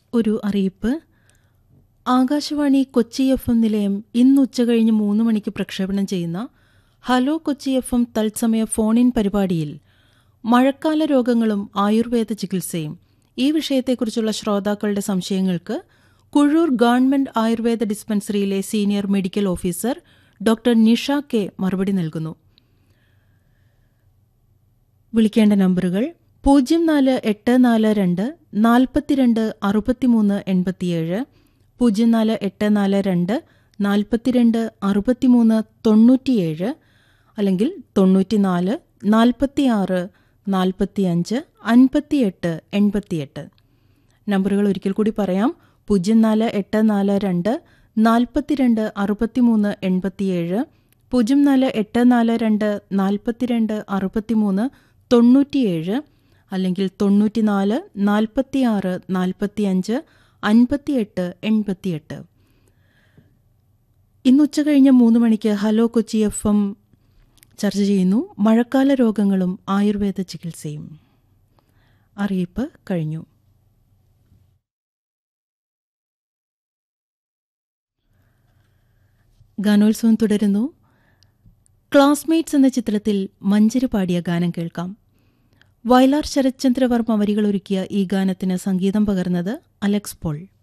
ഒരു അറിയിപ്പ് Akashvani Kochi F M നിലയം ഇന്ന് ഉച്ചകഴിഞ്ഞ് മൂന്ന് മണിക്ക് പ്രക്ഷേപണം ചെയ്യുന്ന ഹലോ കൊച്ചി എഫ് എം തത്സമയ ഫോണിൻ പരിപാടിയിൽ മഴക്കാല രോഗങ്ങളും ആയുർവേദ ചികിത്സയും ഈ വിഷയത്തെക്കുറിച്ചുള്ള ശ്രോതാക്കളുടെ സംശയങ്ങൾക്ക് കുഴൂർ ഗവൺമെന്റ് ആയുർവേദ ഡിസ്പെൻസറിയിലെ senior medical officer doctor Nisha K മറുപടി നൽകുന്നു വിളിക്കേണ്ട നമ്പറുകൾ പൂജ്യം നാല് എട്ട് നാല് രണ്ട് നാൽപ്പത്തിരണ്ട് അറുപത്തിമൂന്ന് എൺപത്തിയേഴ് പൂജ്യം നാല് എട്ട് നാല് രണ്ട് നാൽപ്പത്തിരണ്ട് അറുപത്തിമൂന്ന് തൊണ്ണൂറ്റിയേഴ് അല്ലെങ്കിൽ തൊണ്ണൂറ്റിനാല് നാൽപ്പത്തിയാറ് നാൽപ്പത്തിയഞ്ച് അൻപത്തിയെട്ട് എൺപത്തിയെട്ട് നമ്പറുകൾ ഒരിക്കൽ കൂടി പറയാം പൂജ്യം നാല് എട്ട് നാല് രണ്ട് നാൽപ്പത്തിരണ്ട് അറുപത്തിമൂന്ന് എൺപത്തിയേഴ് പൂജ്യം നാല് എട്ട് നാല് രണ്ട് നാൽപ്പത്തിരണ്ട് അറുപത്തിമൂന്ന് തൊണ്ണൂറ്റിയേഴ് അല്ലെങ്കിൽ തൊണ്ണൂറ്റിനാല് നാൽപ്പത്തിയാറ് നാൽപ്പത്തിയഞ്ച് അൻപത്തിയെട്ട് എൺപത്തിയെട്ട് ഇന്ന് ഉച്ചകഴിഞ്ഞ് മൂന്ന് മണിക്ക് ഹലോ കൊച്ചി എഫ് എം ചർച്ച ചെയ്യുന്നു മഴക്കാല രോഗങ്ങളും ആയുർവേദ ചികിത്സയും അറിയിപ്പ് കഴിഞ്ഞു ഗാനോത്സവം തുടരുന്നു ക്ലാസ്മേറ്റ്സ് എന്ന ചിത്രത്തിൽ മഞ്ചരി പാടിയ ഗാനം കേൾക്കാം വയലാർ ശരത്ചന്ദ്രവർമ്മ വരികളൊരുക്കിയ ഈ ഗാനത്തിന് സംഗീതം പകർന്നത് അലക്സ് പോൾ